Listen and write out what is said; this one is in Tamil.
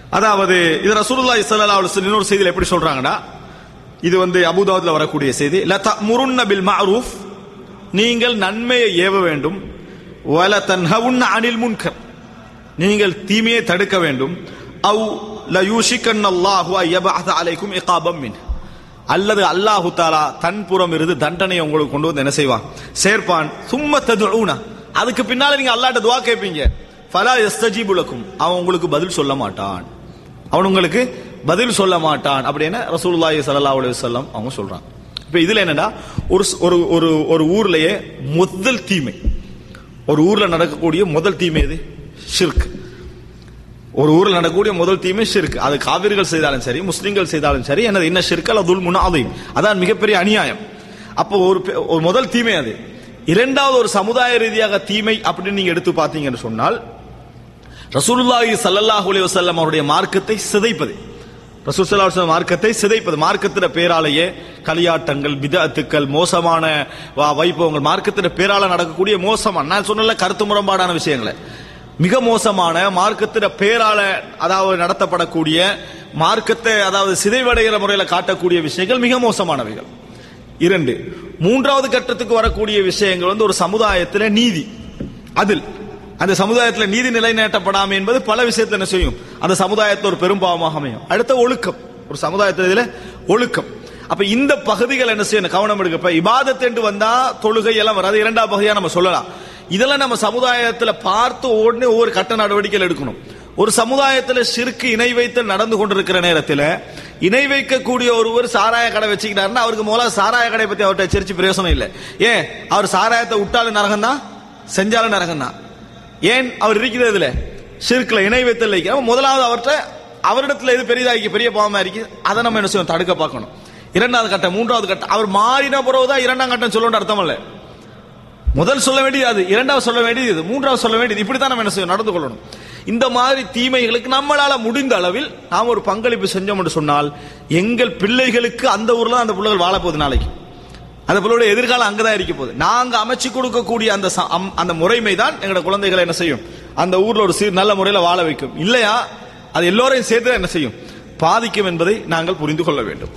அதாவது இது ரசூலுல்லாஹி ஸல்லல்லாஹு அலைஹி வஸல்லம் இன்னொரு செய்தியில் எப்படி சொல்றாங்கன்னா இது வந்து அபூதாவுதுல வரக்கூடிய செய்தி ல தமுருன்ன பில் மஅரூஃப் நீங்கள் நன்மையை ஏவ வேண்டும் வல தன்ஹவுன்ன அனில் முன்கர் நீங்கள் தீமையை தடுக்க வேண்டும் அவ் ல யூஷிகன் அல்லாஹு ஐயபஅத அலைக்கும் இகாபம் மின் அல்லது அல்லாஹு தாலா தன் புறம் இருந்து தண்டனை உங்களுக்கு கொண்டு வந்து என்ன செய்வான் சேர்ப்பான் சும்ம ததுஊன அதுக்கு பின்னால நீங்க அல்லாஹ்ட்ட துஆ கேட்பீங்க ஃபலா யஸ்தஜீபு லக்கும் அவன் உங்களுக்கு பதில் சொல்ல மாட்டான் அவன் உங்களுக்கு பதில் சொல்ல மாட்டான் அப்படின்னு ரசூலுல்லாஹி ஸல்லல்லாஹு அலைஹி வஸல்லம் அவங்க சொல்றாங்க இப்ப இதுல என்னன்னா ஒரு ஸ்- ஒரு ஒரு ஒரு ஊர்லயே முதல் தீமை ஒரு ஊர்ல நடக்கக்கூடிய முதல் தீமை எது ஷிர்க் ஒரு ஊர்ல நடக்கக்கூடிய முதல் தீமை ஷிர்க் அது காவிர்கள் செய்தாலும் சரி முஸ்லிம்கள் செய்தாலும் சரி என்னது என்ன ஷிர்க் அல்ல துல் முனாதையும் அதான் மிகப்பெரிய அநியாயம் அப்போ ஒரு பெ- ஒரு முதல் தீமை அது இரண்டாவது ஒரு சமுதாய ரீதியாக தீமை அப்படின்னு நீங்க எடுத்து பார்த்தீங்கன்னு சொன்னால் ரசூலுல்லாஹி ஸல்லல்லாஹு அலைஹி வஸல்லம் அவருடைய மார்க்கத்தை சிதைப்பது ரசூல் ஸல்லல்லாஹு அலைஹி வஸல்லம் மார்க்கத்தை சிதைப்பது மார்க்கத்தின பேராலேயே களியாட்டங்கள் பிதஅத்துக்கள் மோசமான வா- வைபவங்கள் மார்க்கத்தின பேரால நடக்கக்கூடிய மோசமான நான் சொன்னல கருத்து முரண்பாடான விஷயங்களை மிக மோசமான மார்க்கத்தின பேரால அதாவது நடத்தப்படக்கூடிய மார்க்கத்தை அதாவது சிதைவடைகிற முறையில் காட்டக்கூடிய விஷயங்கள் மிக மோசமானவைகள் இரண்டு மூன்றாவது கட்டத்துக்கு வரக்கூடிய விஷயங்கள் வந்து ஒரு சமுதாயத்தில் நீதி அதில் அந்த சமுதாயத்தில் நீதி நிலைநாட்டப்படாமை என்பது பல விஷயத்துல என்ன செய்யும் அந்த சமுதாயத்தில் ஒரு பெரும்பாவமாக அமையும் அடுத்த ஒழுக்கம் ஒரு சமுதாயத்தில் இதுல ஒழுக்கம் அப்ப இந்த பகுதிகள் என்ன செய்யணும் கவனம் எடுக்க இப்ப இபாதத் என்று வந்தா தொழுகை எல்லாம் வராது இரண்டாம் பகுதியா நம்ம சொல்லலாம் இதெல்லாம் நம்ம சமுதாயத்துல பார்த்து உடனே ஒவ்வொரு கட்ட நடவடிக்கைகள் எடுக்கணும் ஒரு சமுதாயத்துல சிறுக்கு இணை வைத்தல் நடந்து கொண்டிருக்கிற நேரத்தில் இணை வைக்கக்கூடிய ஒருவர் சாராய கடை வச்சுக்கிட்டாருன்னா அவருக்கு முதல்ல சாராய கடை பத்தி அவர்கிட்ட எச்சரிச்சு பிரயோசனம் இல்லை ஏன் அவர் சாராயத்தை விட்டாலும் நரகம் தான் செஞ்சாலும் நரகம் தான் ஏன் அவர் இருக்கிறது இதுல ஷிர்க்ல இணை வைத்தல் வைக்கிறோம் முதலாவது அவர்கிட்ட அவரிடத்துல எது பெரியதா இருக்கு பெரிய பாவமா இருக்கு அதை நம்ம என்ன செய்யணும் தடுக்க பார்க்கணும் இரண்டாவது கட்டம் மூன்றாவது கட்டம் அவர் மாறின பிறகுதான் இரண்டாம் கட்டம் சொல்லணும்னு அர்த்தம் இல்லை முதல் சொல்ல வேண்டியது அது இரண்டாவது சொல்ல வேண்டியது இது மூன்றாவது சொல்ல வேண்டியது இப்படித்தான் நம்ம என்ன செய்யணும் நடந்து கொள்ளணும் இந்த மாதிரி தீமைகளுக்கு நம்மளால முடிந்த அளவில் நாம் ஒரு பங்களிப்பு செஞ்சோம் என்று சொன்னால் எங்கள் பிள்ளைகளுக்கு அந்த ஊர்ல தான் அந்த பிள்ளைகள் வாழ போகுது நாளைக்கு அந்த பிள்ளையோட எதிர்காலம் அங்கதான் இருக்க போகுது நாங்க அமைச்சு கொடுக்கக்கூடிய அந்த ச- அம்- அந்த முறைமை தான் எங்களோட குழந்தைகளை என்ன செய்யும் அந்த ஊர்ல ஒரு சீர் நல்ல முறையில் வாழ வைக்கும் இல்லையா அது எல்லோரையும் சேர்த்து என்ன செய்யும் பாதிக்கும் என்பதை நாங்கள் புரிந்து கொள்ள வேண்டும்